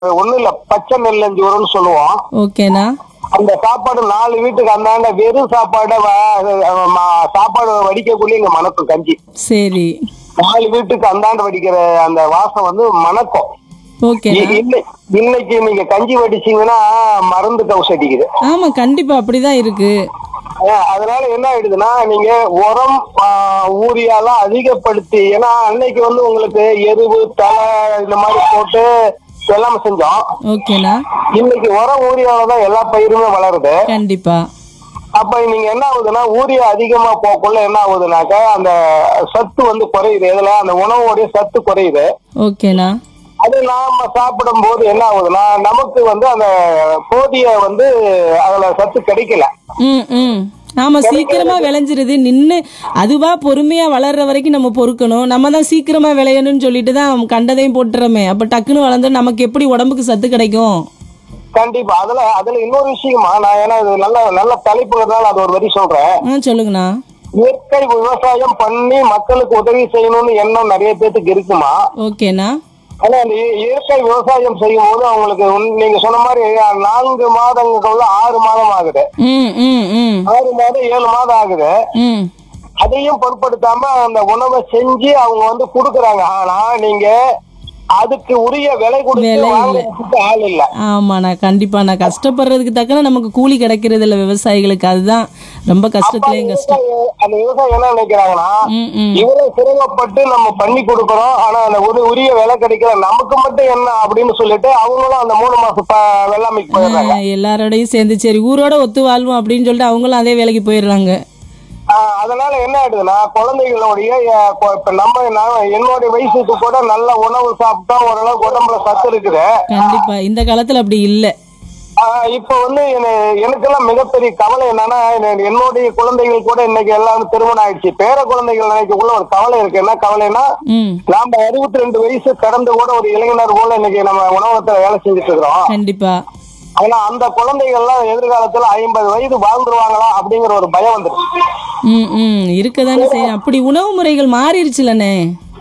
ஒண்ணும் இல்ல பச்சை நெல்லஞ்சோறுன்னு சொல்லுவோம் ஓகேண்ணா அந்த சாப்பாடு நாலு வீட்டுக்கு அந்தாண்ட வெறும் சாப்பாடை வ- ம- சாப்பாடு வடிக்கக்குள்ளே இங்க மணக்கும் கஞ்சி சரி நாலு வீட்டுக்கு அந்தாண்ட வடிக்கிற அந்த வாசம் வந்து மணக்கும் ஓகேண்ணா இ- இன்னை- இன்னைக்கு நீங்க கஞ்சி வடிச்சீங்கன்னா மருந்து கவுஸ் அடிக்குது ஆமா கண்டிப்பா அப்படிதான் இருக்கு அஹ் அதனால என்ன ஆயிடுதுன்னா நீங்க உரம் ஆஹ், ஊரியாலாம் அதிகப்படுத்தி ஏன்னா அன்னைக்கு வந்து உங்களுக்கு எருவு தலை இந்த மாதிரி போட்டு எல்லாமே செஞ்சோம் ஓகேண்ணா இன்னைக்கு உரம் ஊரியால தான் எல்லா பயிருமே வளருது கண்டிப்பா அப்ப நீங்க என்ன ஆகுதுன்னா ஊரியா அதிகமா போக்குள்ள என்ன ஆகுதுனாக்கா அந்த சத்து வந்து குறையுது இதுல அந்த உணவோடைய சத்து குறையுது ஓகேண்ணா அது நாம சாப்பிடும் போது என்ன ஆகுதுன்னா நமக்கு வந்து அந்த போதிய வந்து அதுல சத்து கிடைக்கல ம் ம் ஆமா சீக்கிரமா விளைஞ்சிருது நின்னு அதுவா பொறுமையா வளர்ற வரைக்கும் நம்ம பொறுக்கணும் நம்ம தான் சீக்கிரமா விளையணும்னு சொல்லிட்டு தான் கண்டதையும் போட்டுறோமே அப்ப டக்குன்னு வளர்ந்து நமக்கு எப்படி உடம்புக்கு சத்து கிடைக்கும் கண்டிப்பா அதுல அதுல இன்னொரு விஷயமா நான் ஏன்னா இது நல்ல நல்ல தலைப்புங்கிறதுனால அது ஒரு வரி சொல்றேன் ஆ சொல்லுங்கண்ணா இயற்கை விவசாயம் பண்ணி மக்களுக்கு உதவி செய்யணும்னு எண்ணம் நிறைய பேத்துக்கு இருக்குமா ஓகேண்ணா ஆனா அந்த இய- இயற்கை விவசாயம் செய்யும் போது அவங்களுக்கு உன்- நீங்க சொன்ன மாதிரி நான்கு மாதங்களுக்குள்ள ஆறு மாதம் ஆகுது ம் ம் ம் ஆறு மாதம் ஏழு மாதம் ஆகுது ம் அதையும் பொருட்படுத்தாம அந்த உணவை செஞ்சு அவங்க வந்து கொடுக்குறாங்க ஆனா நீங்க அதுக்கு உரிய விலை கொடுத்து விலை இல்ல. வாங்குறதுக்கு ஆள் இல்ல ஆமாண்ணா கண்டிப்பா நான் கஷ்டப்படுறதுக்கு தக்கன நமக்கு கூலி கிடைக்கிறது இல்ல விவசாயிகளுக்கு அதுதான் ரொம்ப கஷ்டத்துலயும் கஷ்டம் விவசாயி- அந்த விவசாயி என்ன நினைக்கிறாங்கன்னா ம் ம் இவ்வளவு சிரமப்பட்டு நம்ம பண்ணி கொடுக்கறோம் ஆனா அந்த ஒரு உரிய விலை கிடைக்கல நமக்கு மட்டும் என்ன அப்படின்னு சொல்லிட்டு அவங்களும் அந்த மூணு மாசம் ப- வெள்ளாமைக்கு போயிடுறாங்க ஆ, எல்லாரோடையும் சேர்ந்து சரி ஊரோட ஒத்து வாழ்வோம் அப்படின்னு சொல்லிட்டு அவங்களும் அதே வேலைக்கு போயிடுறாங்க ஆஹ் அதனால என்ன ஆயிடுதுன்னா குழந்தைகளுடைய அஹ், கொ- இப்ப நம்ம நான் என்னுடைய வயசுக்கு கூட நல்ல உணவு சாப்பிட்டா ஓரளவுக்கு உடம்புல சத்து இருக்குது கண்டிப்பா இந்த காலத்துல அப்படி இல்ல ஆஹ் இப்ப வந்து என்ன- எனக்கெல்லாம் மிகப்பெரிய கவலை என்னன்னா என்ன- என்னுடைய குழந்தைகள் கூட இன்னைக்கு எல்லாரும் திருமணம் ஆயிடுச்சு பேர குழந்தைகள் நினைக்கக்குள்ள ஒரு கவலை இருக்கு என்ன கவலைன்னா ம் நாம அறுபத்தி ரெண்டு வயசு கடந்து கூட ஒரு இளைஞர் போல இன்னைக்கு நம்ம உணவகத்துல வேலை செஞ்சுட்டு இருக்கிறோம் கண்டிப்பா ஆனா அந்த குழந்தைகள்லாம் எதிர்காலத்துல ஐம்பது வயது வாழ்ந்துருவாங்களா அப்படிங்கிற ஒரு பயம் வந்துருக்கு ம் ம் இருக்கதானே செய்யும் அப்படி உணவு முறைகள் மாறிடுச்சுலண்ணே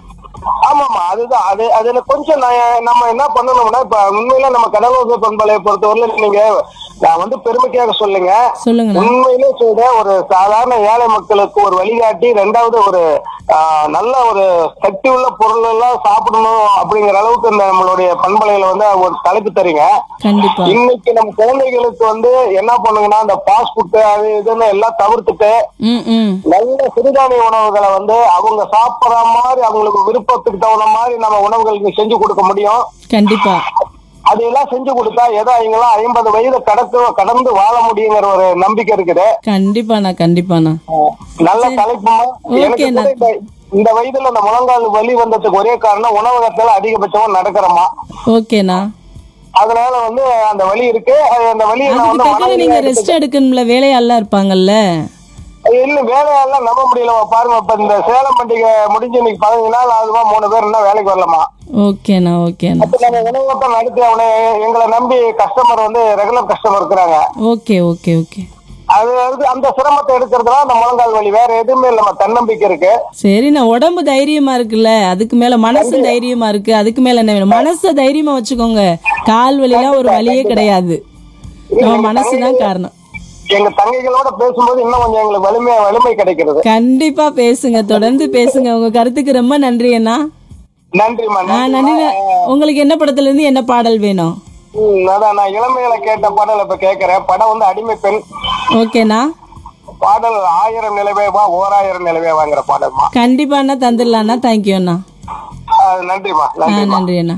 ஆமாமா அதுதான் அது அதுல கொஞ்சம் நான் நம்ம என்ன பண்ணணும்னா இப்ப உண்மையில நம்ம கடலோச பண்பலையை பொறுத்தவரையில நீங்க நான் வந்து பெருமைக்காக சொல்லுங்க சொல்லுங்கண்ணா உண்மையிலே சொல்றேன் ஒரு சாதாரண ஏழை மக்களுக்கு ஒரு வழிகாட்டி ரெண்டாவது ஒரு ஆஹ், நல்ல ஒரு சக்தி உள்ள பொருள் எல்லாம் சாப்பிடணும் அப்படிங்கிற அளவுக்கு இந்த நம்மளுடைய பண்பலையில வந்து ஒரு தலைப்பு தரீங்க கண்டிப்பா இன்னைக்கு நம்ம குழந்தைகளுக்கு வந்து என்ன பண்ணுங்கன்னா இந்த ஃபாஸ்ட் ஃபுட் அது இதுன்னு எல்லாம் தவிர்த்துட்டு ம் ம் நல்ல சிறுதானிய உணவுகளை வந்து அவங்க சாப்பிடுற மாதிரி அவங்களுக்கு விருப்பத்துக்கு தகுந்த மாதிரி நம்ம உணவுகளுக்கு செஞ்சு கொடுக்க முடியும் கண்டிப்பா அதையெல்லாம் செஞ்சு கொடுத்தா ஏதோ அவங்களாம் ஐம்பது வயது கடந்து கடந்து வாழ முடியுங்கிற ஒரு நம்பிக்கை இருக்குது கண்டிப்பாண்ணா கண்டிப்பாண்ணா நல்ல தலைப்புமா எனக்கு ஓகேண்ணா. கூட இந்த- இந்த வயதுல இந்த முழங்கால் வலி வந்ததுக்கு ஒரே காரணம் உணவகத்துல அதிகபட்சமா நடக்கிறோமா ஓகேண்ணா அதனால வந்து அந்த வலி இருக்கு அது அந்த வலியை நான் அதுக்கு வந்து தக்கன மனதிலே நீங்க எடுத்துக்க- ரெஸ்ட் எடுக்கணும்ல வேலையாள்லாம் இருப்பாங்கல்ல இல்ல வேலையெல்லாம் நம்ப முடியல பாருங்க இப்ப இந்த சேலம் பண்டிகை முடிஞ்சு இன்னைக்கு பதினஞ்சு நாள் ஆகுமா மூணு பேர் இன்னும் வேலைக்கு வரலாமா ஓகேண்ணா ஓகேண்ணா அப்ப நம்ம உணவகத்தை நடத்தி அவனை எங்களை நம்பி கஸ்டமர் வந்து ரெகுலர் கஸ்டமர் இருக்கிறாங்க ஓகே ஓகே ஓகே அது வந்து அந்த சிரமத்தை எடுக்கிறதுனால அந்த முழங்கால் வலி வேற எதுவுமே இல்ல தன்னம்பிக்கை இருக்கு சரிண்ணா உடம்பு தைரியமா இருக்குல்ல அதுக்கு மேல மனசு தைரியமா இருக்கு அதுக்கு மேல என்ன வேணும் மனசை தைரியமா வச்சுக்கோங்க கால் வலிலாம் ஒரு வலியே கிடையாது நம்ம மனசுதான் காரணம் எங்க தங்கைகளோட பேசும்போது இன்னும் கொஞ்சம் எங்களுக்கு வலிமை வலிமை கிடைக்கிறது கண்டிப்பா பேசுங்க தொடர்ந்து பேசுங்க உங்க கருத்துக்கு ரொம்ப நன்றி அண்ணா நன்றிம்மா ஆ நன்றி உங்களுக்கு என்ன படத்துல இருந்து என்ன பாடல் வேணும் ம், அதான் நான் இளமையில கேட்ட பாடல் இப்ப கேக்குறேன் படம் வந்து அடிமை பெண் ஓகேண்ணா பாடல் ஆயிரம் நிலவேவா ஓராயிரம் நிலவேவாங்கிற பாடல்மா கண்டிப்பா அண்ணா தந்துடலாண்ணா தேங்க்யூ அண்ணா அது நன்றிம்மா ஆ நன்றிம்மா நன்றி அண்ணா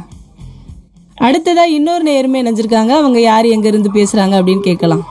அடுத்ததா இன்னொரு நேர்மை இணைஞ்சிருக்காங்க அவங்க யார் எங்க இருந்து பேசுறாங்க அப்படின்னு கேட்கலாம்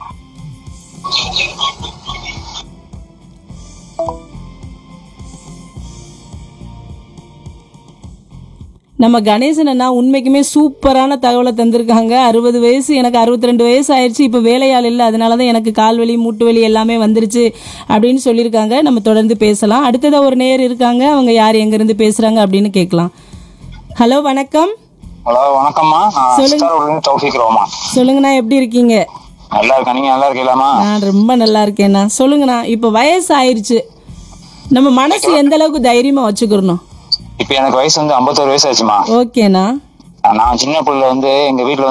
நம்ம கணேசன் அண்ணா உண்மைக்குமே சூப்பரான தகவலை தந்திருக்காங்க அறுபது வயசு எனக்கு அறுபத்தி ரெண்டு வயசு ஆயிடுச்சு இப்போ வேலையாள் இல்லை அதனால தான் எனக்கு கால் வலி மூட்டு வலி எல்லாமே வந்துருச்சு அப்படின்னு சொல்லியிருக்காங்க நம்ம தொடர்ந்து பேசலாம் அடுத்ததாக ஒரு நேர் இருக்காங்க அவங்க யார் எங்கேருந்து பேசுகிறாங்க அப்படின்னு கேட்கலாம் ஹலோ வணக்கம் ஹலோ வணக்கம்மா நான் சித்தாரூர்லேருந்து தௌஃபிக் ரோமா சொல்லுங்கண்ணா எப்படி இருக்கீங்க நல்லா இருக்கேன் நீங்க நல்லா இருக்கீங்களாம்மா நான் ரொம்ப நல்லா இருக்கேண்ணா சொல்லுங்கண்ணா இப்போ வயசு ஆயிடுச்சு நம்ம மனசு எந்த அளவுக்கு தைரியமா வச்சுக்கிறணும் இப்போ எனக்கு வயசு வந்து ஐம்பத்தோரு வயசு ஆச்சுமா ஓகேண்ணா நான் சின்ன பிள்ளை வந்து எங்க வீட்டுல